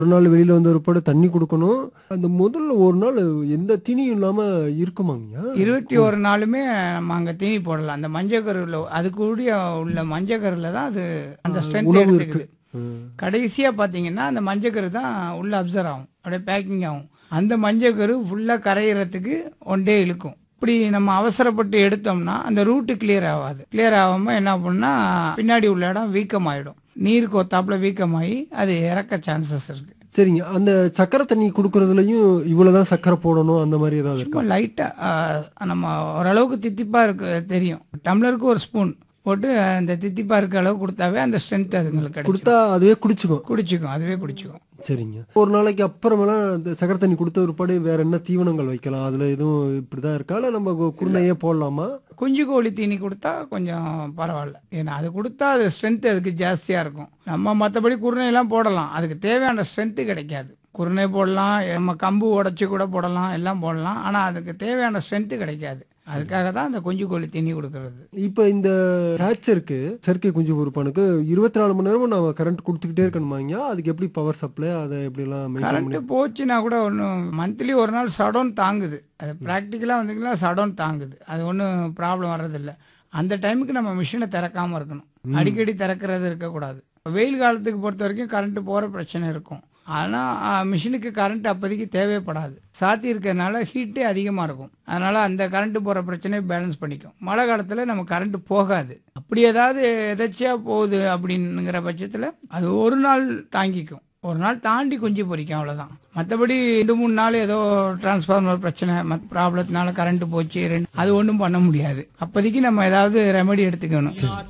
ஒரு நாள் வெளியில வந்து ஒரு படம் தண்ணி கொடுக்கணும் அந்த முதல்ல ஒரு நாள் எந்த தீனியும் இல்லாம இருக்குமாங்கய்யா இருபத்தி ஒரு நாளுமே நம்ம அங்கே தீனி போடலாம் அந்த மஞ்சக்கருவில் அது கூடிய உள்ள மஞ்சக்கருவில் தான் அது அந்த ஸ்ட்ரென்த் உணவு எடுத்துக்குது ம். கடைசியாக பார்த்தீங்கன்னா அந்த மஞ்சக்கரு தான் உள்ள அப்சர்வ் ஆகும் அப்படியே பேக்கிங் ஆகும் அந்த மஞ்சக்கரு ஃபுல்லாக கரையிறதுக்கு ஒன் டே இழுக்கும் இப்படி நம்ம அவசரப்பட்டு எடுத்தோம்னா அந்த ரூட்டு கிளியர் ஆகாது கிளியர் ஆகாமல் என்ன பண்ணா பின்னாடி உள்ள இடம் வீக்கமாயிடும் நீர் கொத்தாப்புல வீக்கமாகி அது இறக்க சான்சஸ் இருக்கு சரிங்க அந்த சக்கரை தண்ணி கொடுக்கறதுலயும் இவ்வளவுதான் சக்கரை போடணும் அந்த மாதிரி ஏதாவது இருக்கா சும்மா லைட்டாக நம்ம ஓரளவுக்கு தித்திப்பாக இருக்கு தெரியும் டம்ளருக்கு ஒரு ஸ்பூன் போட்டு அந்த தித்திப்பாக இருக்க அளவு கொடுத்தாவே அந்த ஸ்ட்ரென்த் அதுங்களுக்கு கிடைக்கும் கொடுத்தா அதுவே குடிச்சுக்கும் குடிச்சுக்கும் அதுவே குடிச்சுக்கும் சரிங்க ஒரு நாளைக்கு அப்புறமெல்லாம் இந்த சக்கரை தண்ணி கொடுத்த ஒருபாடு வேற என்ன தீவனங்கள் வைக்கலாம் அதுல எதுவும் இப்படிதான் இருக்கா இல்ல நம்ம கு- குருணையே போடலாமா குஞ்சு கோழி தீனி கொடுத்தா கொஞ்சம் பரவாயில்ல ஏன்னா அது கொடுத்தா அது ஸ்ட்ரென்த் அதுக்கு ஜாஸ்தியாக இருக்கும் நம்ம மற்றபடி குருணையெல்லாம் போடலாம் அதுக்கு தேவையான ஸ்ட்ரென்த்து கிடைக்காது குருணை போடலாம் நம்ம கம்பு உடச்சி கூட போடலாம் எல்லாம் போடலாம் ஆனால் அதுக்கு தேவையான ஸ்ட்ரென்த்து கிடைக்காது அதுக்காக தான் அந்த குஞ்சு கோழி தீனி கொடுக்கறது இப்ப இந்த ஹேச்சருக்கு செயற்கை குஞ்சு பொறுப்பானுக்கு இருபத்தி நாலு மணி நேரமும் நம்ம கரண்ட் கொடுத்துக்கிட்டே இருக்கணுமாங்க அதுக்கு எப்படி பவர் சப்ளை அதை எப்படி எல்லாம் maintain கரண்ட் போச்சுன்னா கூட ஒன்றும் மந்த்லி ஒரு நாள் சடவுன் தாங்குது அது ப்ராக்டிக்கலாக வந்தீங்கன்னா சடவுன் தாங்குது அது ஒன்றும் ப்ராப்ளம் வர்றதில்ல அந்த டைமுக்கு நம்ம மிஷினை திறக்காம இருக்கணும் அடிக்கடி திறக்கிறது இருக்கக்கூடாது வெயில் காலத்துக்கு பொறுத்த வரைக்கும் கரண்ட் போகிற பிரச்சனை இருக்கும் ஆனால் மிஷினுக்கு கரண்ட் அப்போதைக்கு தேவைப்படாது சாத்தி இருக்கிறதுனால ஹீட்டே அதிகமாக இருக்கும் அதனால் அந்த கரண்ட் போகிற பிரச்சனையை பேலன்ஸ் பண்ணிக்கும் மழை காலத்தில் நம்ம கரண்ட் போகாது அப்படி ஏதாவது எதாச்சியாக போகுது அப்படிங்கிற பட்சத்தில் அது ஒரு நாள் தாங்கிக்கும் ஒரு நாள் தாண்டி குஞ்சு பொரிக்கும் அவ்வளோதான் மற்றபடி ரெண்டு மூணு நாள் ஏதோ டிரான்ஸ்ஃபார்மர் பிரச்சனை மற்ற ப்ராப்ளத்தினால கரண்ட் போச்சு ரெண்டு அது ஒன்றும் பண்ண முடியாது அப்போதைக்கு நம்ம ஏதாவது ரெமெடி எடுத்துக்கணும்